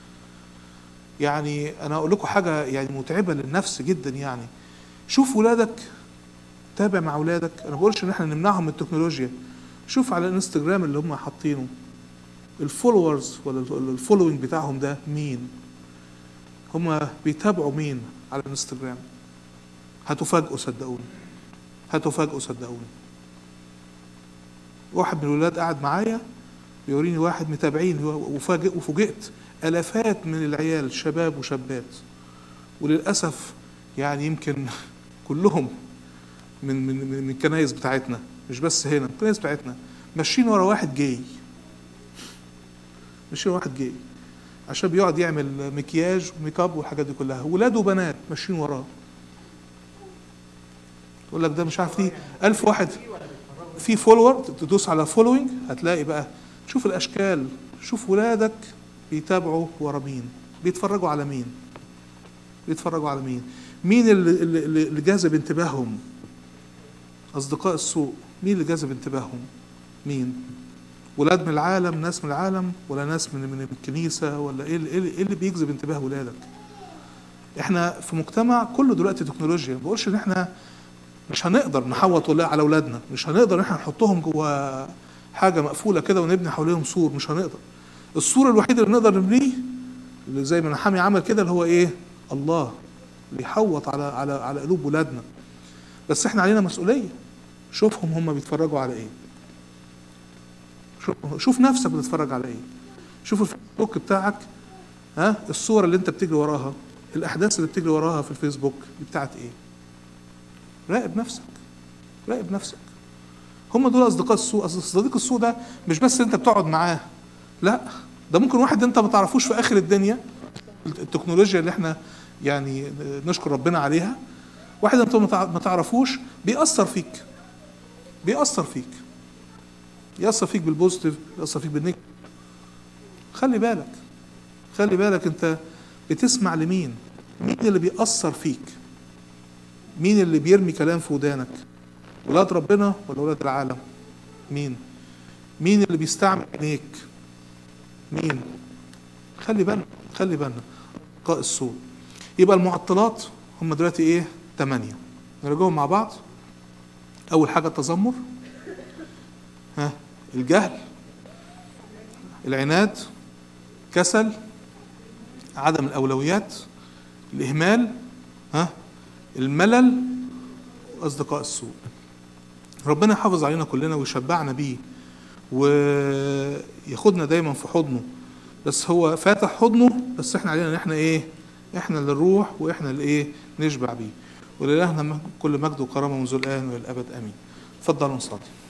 يعني انا اقول لكم حاجه يعني متعبه للنفس جدا يعني شوف ولادك تابع مع ولادك انا ما بقولش ان احنا نمنعهم من التكنولوجيا شوف على الانستجرام اللي هم حاطينه الفولورز ولا الفولوينج بتاعهم ده مين هم بيتابعوا مين على الانستجرام هتفاجئوا صدقوني هتفاجئوا صدقوني واحد من الولاد قاعد معايا بيوريني واحد متابعين وفاجئ وفوجئت الافات من العيال شباب وشابات وللاسف يعني يمكن كلهم من من من الكنايس بتاعتنا مش بس هنا الكنايس بتاعتنا ماشيين ورا واحد جاي ماشيين ورا واحد جاي عشان بيقعد يعمل مكياج وميك اب والحاجات دي كلها ولاد وبنات ماشيين وراه يقول لك ده مش عارف ليه ألف واحد في فولور تدوس على فولوينج هتلاقي بقى شوف الأشكال شوف ولادك بيتابعوا ورا مين بيتفرجوا على مين بيتفرجوا على مين مين اللي, اللي, اللي جاذب انتباههم أصدقاء السوء مين اللي جاذب انتباههم مين ولاد من العالم ناس من العالم ولا ناس من من الكنيسة ولا ايه اللي, إيه اللي بيجذب انتباه ولادك احنا في مجتمع كله دلوقتي تكنولوجيا ما بقولش ان احنا مش هنقدر نحوط ولا على اولادنا مش هنقدر ان احنا نحطهم جوه حاجه مقفوله كده ونبني حواليهم سور مش هنقدر السور الوحيد اللي نقدر نبنيه اللي زي ما نحامي عمل كده اللي هو ايه الله اللي يحوط على على على قلوب ولادنا بس احنا علينا مسؤوليه شوفهم هم بيتفرجوا على ايه شوف, شوف نفسك بتتفرج على ايه شوف الفيسبوك بتاعك ها الصور اللي انت بتجري وراها الاحداث اللي بتجري وراها في الفيسبوك دي بتاعت ايه راقب نفسك راقب نفسك هم دول اصدقاء السوء اصل صديق السوء ده مش بس انت بتقعد معاه لا ده ممكن واحد انت ما تعرفوش في اخر الدنيا التكنولوجيا اللي احنا يعني نشكر ربنا عليها واحد انت ما تع- ما تعرفوش بيأثر فيك بيأثر فيك يأثر فيك بالبوزيتيف يأثر فيك بالنيجاتيف خلي بالك خلي بالك انت بتسمع لمين مين اللي بيأثر فيك مين اللي بيرمي كلام في ودانك ولاد ربنا ولا ولاد العالم مين مين اللي بيستعمل عينيك مين خلي بالنا خلي بالنا لقاء السوء يبقى المعطلات هم دلوقتي ايه ثمانية نراجعهم مع بعض اول حاجة التذمر ها الجهل العناد كسل عدم الاولويات الاهمال ها الملل واصدقاء السوء ربنا يحافظ علينا كلنا ويشبعنا بيه وياخدنا دايما في حضنه بس هو فاتح حضنه بس احنا علينا ان احنا ايه احنا اللي نروح واحنا اللي ايه نشبع بيه ولله كل مجد وكرامه منذ الان والى الابد امين اتفضلوا نصلي